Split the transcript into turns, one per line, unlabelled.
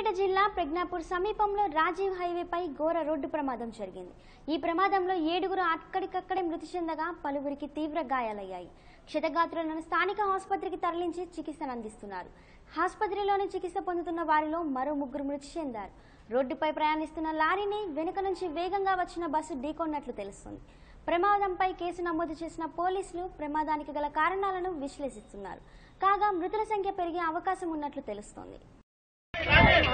జిల్లా ప్రజ్ఞాపూర్ సమీపంలో రాజీవ్ హైవేపై ఘోర రోడ్డు ప్రమాదం జరిగింది ఈ ప్రమాదంలో ఏడుగురు అక్కడికక్కడే మృతి చెందగా పలువురికి తీవ్ర గాయాలయ్యాయి క్షతగాత్రులను స్థానిక ఆసుపత్రికి తరలించి చికిత్సను అందిస్తున్నారు ఆసుపత్రిలోని చికిత్స పొందుతున్న వారిలో మరో ముగ్గురు మృతి చెందారు రోడ్డుపై ప్రయాణిస్తున్న లారీని వెనుక నుంచి వేగంగా వచ్చిన బస్సు ఢీకొన్నట్లు తెలుస్తుంది ప్రమాదంపై కేసు నమోదు చేసిన పోలీసులు ప్రమాదానికి గల కారణాలను విశ్లేషిస్తున్నారు కాగా మృతుల సంఖ్య పెరిగే అవకాశం ఉన్నట్లు తెలుస్తోంది